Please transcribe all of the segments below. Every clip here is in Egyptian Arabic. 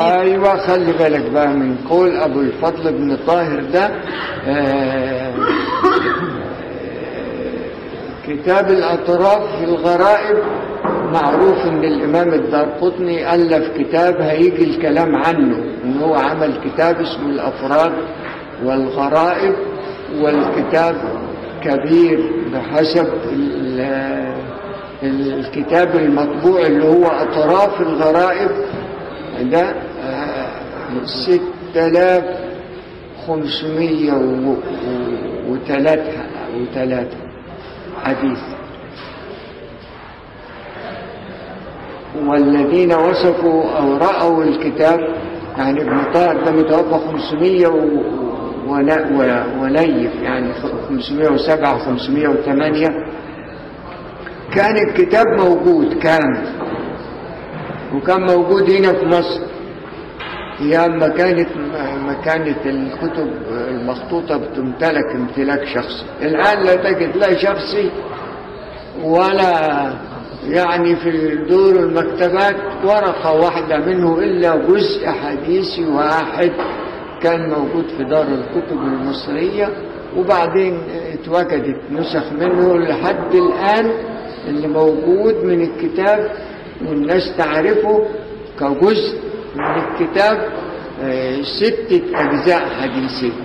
ايوه خلي بالك بقى من قول ابو الفضل بن طاهر ده آه، كتاب الاطراف في الغرائب معروف ان الامام الدارقطني الف كتاب هيجي الكلام عنه ان هو عمل كتاب اسمه الافراد والغرائب والكتاب كبير بحسب ال- الكتاب المطبوع اللي هو اطراف الغرائب ده ست آلاف خمسمية وثلاثة وثلاثة حديث والذين وصفوا أو رأوا الكتاب يعني ابن طاهر ده متوفى 500 و... ولا- و- ونيف يعني 507 508 كان الكتاب موجود كامل وكان موجود هنا في مصر ايام ما كانت ما كانت الكتب المخطوطه بتمتلك امتلاك شخصي الان لا تجد لا شخصي ولا يعني في دور المكتبات ورقه واحده منه الا جزء حديثي واحد كان موجود في دار الكتب المصريه وبعدين اتوجدت نسخ منه لحد الان اللي موجود من الكتاب والناس تعرفه كجزء من الكتاب آه، ستة أجزاء حديثية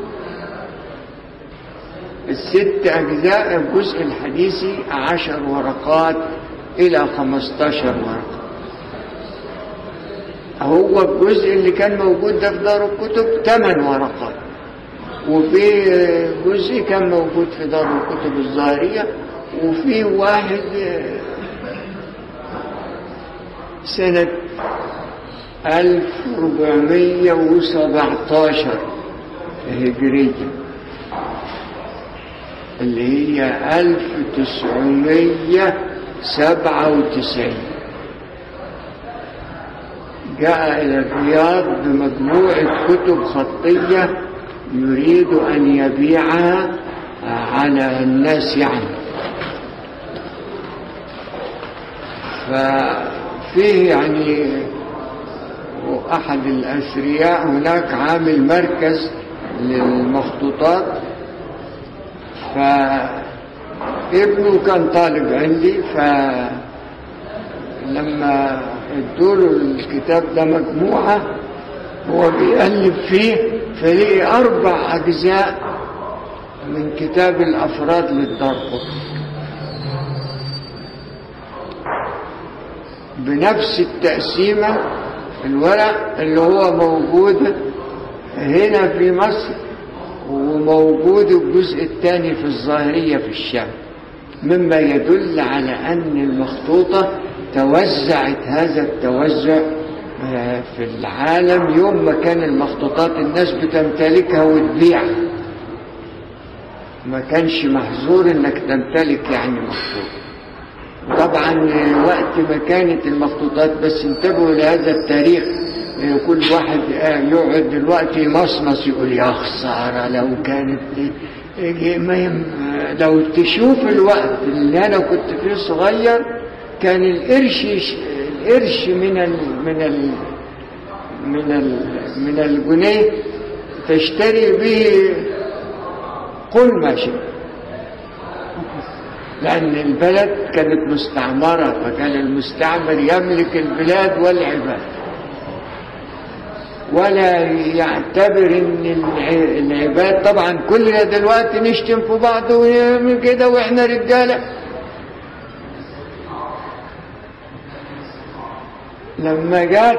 الست أجزاء الجزء الحديثي عشر ورقات إلى خمستاشر ورقة هو الجزء اللي كان موجود ده في دار الكتب ثمان ورقات وفي جزء كان موجود في دار الكتب الظاهرية وفي واحد آه، سنة 1417 هجرية اللي هي 1997 جاء إلى الرياض بمجموعة كتب خطية يريد أن يبيعها على الناس يعني ففيه يعني أحد الأثرياء هناك عامل مركز للمخطوطات فابنه كان طالب عندي فلما ادوله الكتاب ده مجموعة هو بيقلب فيه فلقي أربع أجزاء من كتاب الأفراد للدارقطني بنفس التقسيمة الورق اللي هو موجود هنا في مصر وموجود الجزء الثاني في الظاهرية في الشام مما يدل على أن المخطوطة توزعت هذا التوزع آه، في العالم يوم ما كان المخطوطات الناس بتمتلكها وتبيعها ما كانش محظور انك تمتلك يعني مخطوطة طبعا وقت ما كانت المخطوطات بس انتبهوا لهذا التاريخ كل واحد يقعد دلوقتي يمصمص يقول يا خسارة لو كانت ما يم... لو تشوف الوقت اللي انا كنت فيه صغير كان القرش القرش من ال... من ال... من ال... من الجنيه تشتري به كل ما شئت لأن البلد كانت مستعمرة فكان المستعمر يملك البلاد والعباد ولا يعتبر ان الع- العباد طبعا كلنا دلوقتي نشتم في بعض ونعمل كده واحنا رجاله لما جت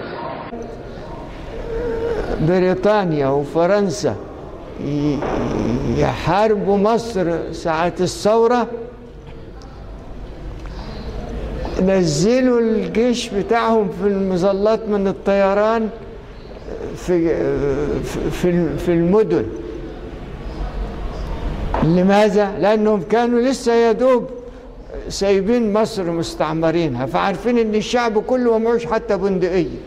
بريطانيا وفرنسا ي- يحاربوا مصر ساعة الثورة نزلوا الجيش بتاعهم في المظلات من الطيران في في في المدن لماذا؟ لأنهم كانوا لسه يا دوب سايبين مصر مستعمرينها فعارفين ان الشعب كله معوش حتى بندقية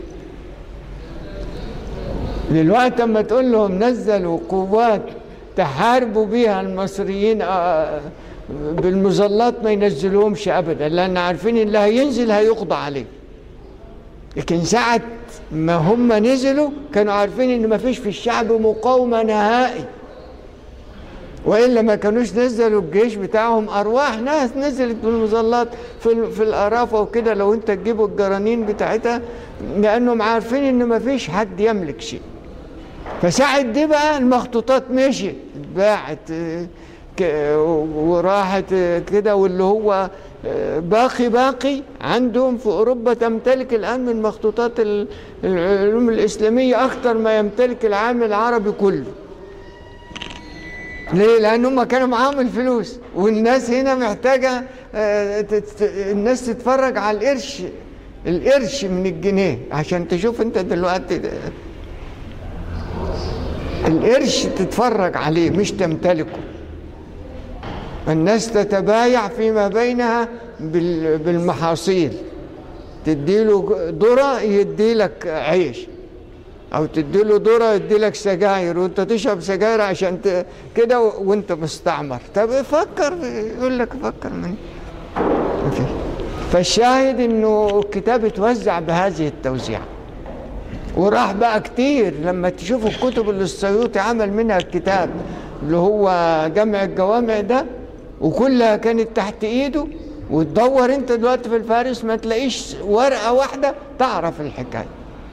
دلوقتي اما تقول لهم نزلوا قوات تحاربوا بيها المصريين آه، بالمظلات ما ينزلوهمش ابدا لان عارفين اللي هينزل هيقضى عليه لكن ساعة ما هم نزلوا كانوا عارفين ان ما فيش في الشعب مقاومة نهائي والا ما كانوش نزلوا الجيش بتاعهم ارواح ناس نزلت بالمظلات في ال- في الارافه وكده لو انت تجيبوا الجرانين بتاعتها لانهم عارفين ان ما فيش حد يملك شيء فساعة دي بقى المخطوطات مشيت اتباعت آه، ك- وراحت آه، كده واللي هو آه، باقي باقي عندهم في أوروبا تمتلك الآن من مخطوطات ال- العلوم الإسلامية أكثر ما يمتلك العالم العربي كله ليه؟ لأن هم كانوا معاهم الفلوس والناس هنا محتاجة آه، تت- الناس تتفرج على القرش القرش من الجنيه عشان تشوف انت دلوقتي القرش تتفرج عليه مش تمتلكه الناس تتبايع فيما بينها بال- بالمحاصيل تديله ذرة يديلك عيش او تديله ذرة يديلك سجاير وانت تشرب سجاير عشان ت... كده و- وانت مستعمر طب فكر يقول لك فكر من مفيش. فالشاهد انه الكتاب اتوزع بهذه التوزيعه وراح بقى كتير لما تشوف الكتب اللي السيوطي عمل منها الكتاب اللي هو جمع الجوامع ده وكلها كانت تحت ايده وتدور انت دلوقتي في الفارس ما تلاقيش ورقة واحدة تعرف الحكاية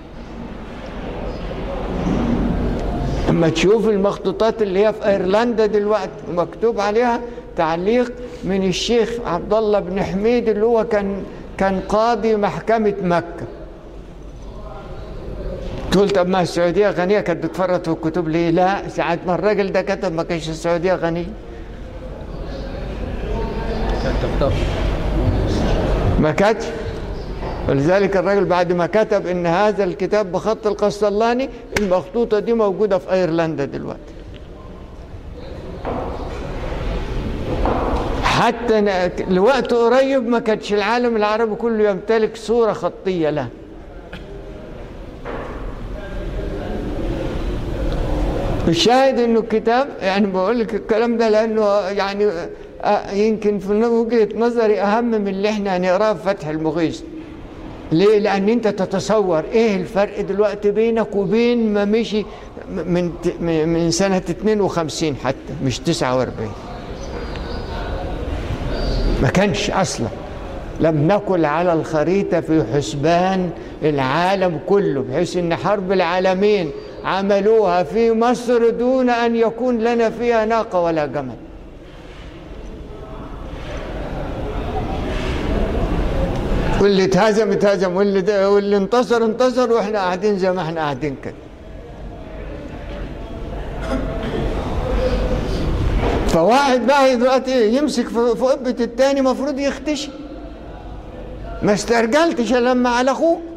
اما تشوف المخطوطات اللي هي في ايرلندا دلوقتي مكتوب عليها تعليق من الشيخ عبد الله بن حميد اللي هو كان كان قاضي محكمة مكة تقول طب ما السعودية غنية كانت بتفرط في الكتب ليه؟ لا ساعة ما الراجل ده كتب ما كانش السعودية غنية كانت تفتح ما كانتش ولذلك الراجل بعد ما كتب ان هذا الكتاب بخط القسطلاني المخطوطة دي موجودة في ايرلندا دلوقتي حتى ن- لوقت قريب ما كانش العالم العربي كله يمتلك صورة خطية له الشاهد انه الكتاب يعني بقول لك الكلام ده لانه يعني آه، يمكن في وجهه نظري اهم من اللي احنا هنقراه في فتح المغيث ليه؟ لأن أنت تتصور إيه الفرق دلوقتي بينك وبين ما مشي من من سنة 52 حتى مش 49 ما كانش أصلا لم نكن على الخريطة في حسبان العالم كله بحيث أن حرب العالمين عملوها في مصر دون أن يكون لنا فيها ناقة ولا جمل واللي اتهزم اتهزم واللي ده واللي انتصر انتصر واحنا قاعدين زي ما احنا قاعدين كده فواحد بقى دلوقتي يمسك في في قبة التاني مفروض يختشي ما استرجلتش إلا لما على اخوك